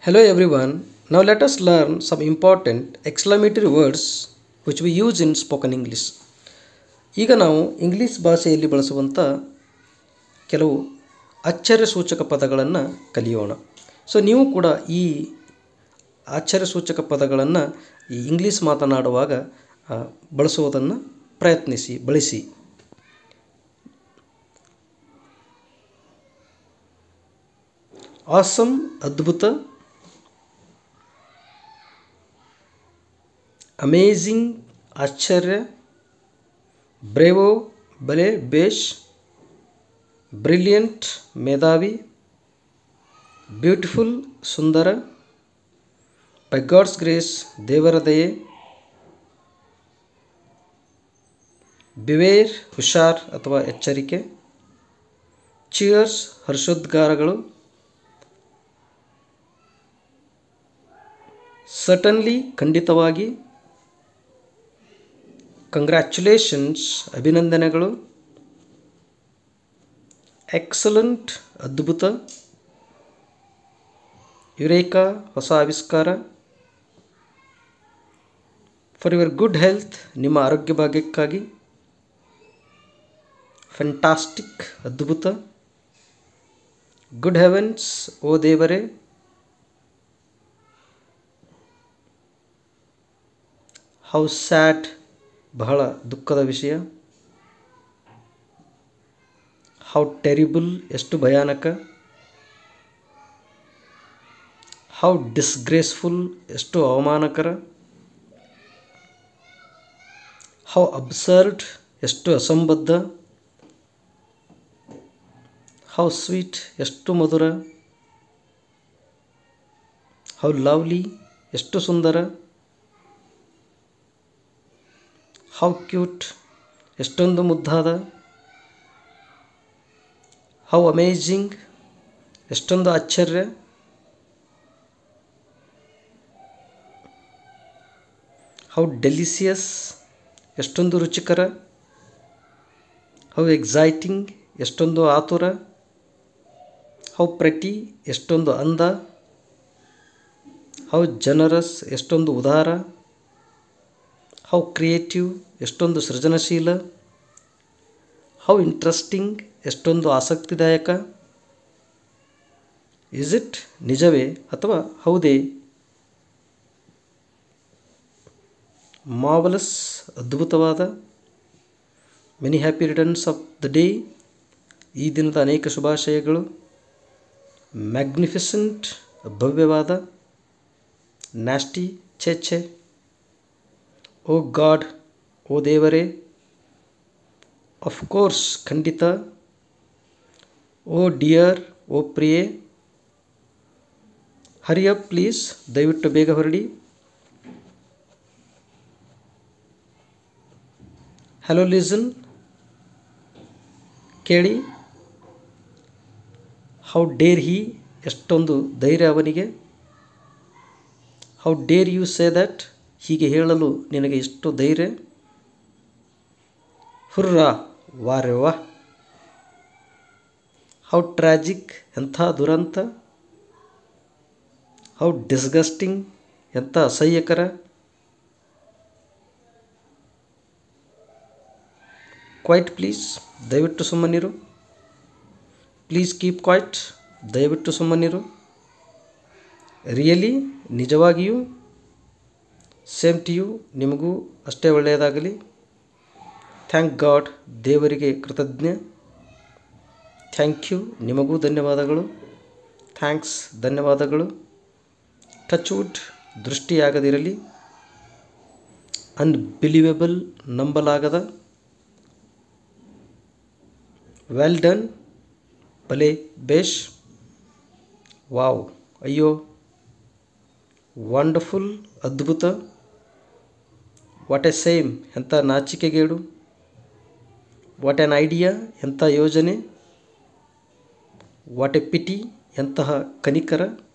Hello everyone. Now let us learn some important exclamatory words which we use in spoken English. ಈಗ ನಾವು English ಭಾಷೆಯಲ್ಲಿ ಬಳಸುವಂಥ ಕೆಲವು ಅಚ್ಚರ್ಯ ಸೂಚಕ ಪದಗಳನ್ನು ಕಲಿಯೋಣ ಸೊ ನೀವು ಕೂಡ ಈ ಆಶ್ಚರ್ಯ ಸೂಚಕ ಪದಗಳನ್ನು ಈ ಇಂಗ್ಲೀಷ್ ಮಾತನಾಡುವಾಗ ಆ, ಬಳಸುವುದನ್ನು ಪ್ರಯತ್ನಿಸಿ ಬಳಸಿ ಆಸಮ್ ಅದ್ಭುತ ಅಮೇಝಿಂಗ್ ಆಶ್ಚರ್ಯ ಬ್ರೇವೋ ಬಲೆ ಬೇಷ್ ಬ್ರಿಲಿಯಂಟ್ ಮೇಧಾವಿ ಬ್ಯೂಟಿಫುಲ್ ಸುಂದರ ಬೈ ಗಾಡ್ಸ್ ಗ್ರೇಸ್ ದೇವರ ದಯೆ ಬಿವೇರ್ ಹುಷಾರ್ ಅಥವಾ ಎಚ್ಚರಿಕೆ ಚಿಯರ್ಸ್ ಹರ್ಷೋದ್ಗಾರಗಳು ಸಟನ್ಲಿ ಖಂಡಿತವಾಗಿ ಕಂಗ್ರ್ಯಾಚುಲೇಷನ್ಸ್ ಅಭಿನಂದನೆಗಳು ಎಕ್ಸಲೆಂಟ್ ಅದ್ಭುತ ಯುರೇಕಾ ಹೊಸ ಆವಿಷ್ಕಾರ ಫಾರ್ ಯುವರ್ ಗುಡ್ ಹೆಲ್ತ್ ನಿಮ್ಮ ಆರೋಗ್ಯ ಭಾಗ್ಯಕ್ಕಾಗಿ ಫ್ಯಾಂಟಾಸ್ಟಿಕ್ ಅದ್ಭುತ ಗುಡ್ ಹೆವೆನ್ಸ್ ಓ ದೇವರೇ ಹೌ ಸ್ಯಾಡ್ ಬಹಳ ದುಃಖದ ವಿಷಯ ಹೌ ಟೆರಿಬಲ್ ಎಷ್ಟು ಭಯಾನಕ ಹೌ ಡಿಸ್ಗ್ರೇಸ್ಫುಲ್ ಎಷ್ಟು ಅವಮಾನಕರ ಹೌ ಅಬ್ಸರ್ಡ್ ಎಷ್ಟು ಅಸಂಬದ್ಧ ಹೌ ಸ್ವೀಟ್ ಎಷ್ಟು ಮಧುರ ಹೌ ಲವ್ಲಿ ಎಷ್ಟು ಸುಂದರ ಹೌ ಕ್ಯೂಟ್ ಎಷ್ಟೊಂದು ಮುದ್ದಾದ ಹೌ ಅಮೇಜಿಂಗ್ ಎಷ್ಟೊಂದು ಆಶ್ಚರ್ಯ ಹೌ ಡೆಲಿಸಿಯಸ್ ಎಷ್ಟೊಂದು ರುಚಿಕರ ಹೌ ಎಕ್ಸೈಟಿಂಗ್ ಎಷ್ಟೊಂದು ಆತುರ ಹೌ ಪ್ರೆಟಿ ಎಷ್ಟೊಂದು ಅಂದ ಹೌ ಜನರಸ್ ಎಷ್ಟೊಂದು ಉದಾರ ಹೌ ಕ್ರಿಯೇಟಿವ್ ಎಷ್ಟೊಂದು ಸೃಜನಶೀಲ ಹೌ ಇಂಟ್ರೆಸ್ಟಿಂಗ್ ಎಷ್ಟೊಂದು ಆಸಕ್ತಿದಾಯಕ ಇಸ್ ಇಟ್ ನಿಜವೇ ಅಥವಾ ಹೌದೇ ಮಾವಲಸ್ ಅದ್ಭುತವಾದ many happy returns of the day ಈ ದಿನದ ಅನೇಕ ಶುಭಾಶಯಗಳು ಮ್ಯಾಗ್ನಿಫಿಸೆಂಟ್ ಭವ್ಯವಾದ ನ್ಯಾಸ್ಟಿ ಛೆ ಛೆ ಓ ಗಾಡ್ ಓ ದೇವರೇ ಆಫ್ ಕೋರ್ಸ್ ಖಂಡಿತ ಓ ಡಿಯರ್ ಓ ಪ್ರಿಯೆ ಹರಿಯಪ್ ಪ್ಲೀಸ್ ದಯವಿಟ್ಟು ಬೇಗ ಹೊರಡಿ ಹಲೋ ಲಿಸನ್ ಕೇಳಿ ಹೌ ಡೇರ್ ಹಿ ಎಷ್ಟೊಂದು ಧೈರ್ಯ ಅವನಿಗೆ how dare you say that ಹೀಗೆ ಹೇಳಲು ನಿನಗೆ ಎಷ್ಟು ಧೈರ್ಯ ಹುರ್ರಾ ವಾರೆ ವಾ ಹೌ ಟ್ರಾಜಿಕ್ ಎಂಥ ದುರಂತ ಹೌ ಡಿಸ್ಗಸ್ಟಿಂಗ್ ಎಂಥ ಅಸಹ್ಯಕರ ಕ್ವೈಟ್ ಪ್ಲೀಸ್ ದಯವಿಟ್ಟು ಸುಮ್ಮನಿರು ಪ್ಲೀಸ್ ಕೀಪ್ ಕ್ವೈಟ್ ದಯವಿಟ್ಟು ಸುಮ್ಮನಿರು ರಿಯಲಿ ನಿಜವಾಗಿಯೂ ಸೇಮ್ ಟು ಯು ನಿಮಗೂ ಅಷ್ಟೇ ಒಳ್ಳೆಯದಾಗಲಿ ಥ್ಯಾಂಕ್ ಗಾಡ್ ದೇವರಿಗೆ ಕೃತಜ್ಞ ಥ್ಯಾಂಕ್ ಯು ನಿಮಗೂ ಧನ್ಯವಾದಗಳು ಥ್ಯಾಂಕ್ಸ್ ಧನ್ಯವಾದಗಳು ಟಚ್ ವುಡ್ ದೃಷ್ಟಿಯಾಗದಿರಲಿ ಅನ್ಬಿಲಿವೇಬಲ್ ನಂಬಲಾಗದ ವೆಲ್ ಡನ್ ಭಲೆ ಬೇಷ್ ವಾವ್ ಅಯ್ಯೋ ವಂಡರ್ಫುಲ್ ಅದ್ಭುತ ವಾಟ್ ಎ ಸೇಮ್ ಎಂಥ ನಾಚಿಕೆಗೇಡು ವಾಟ್ ಆ್ಯನ್ ಐಡಿಯಾ ಎಂಥ ಯೋಜನೆ ವಾಟ್ ಎ ಪಿಟಿ ಎಂತಹ ಕನಿಕರ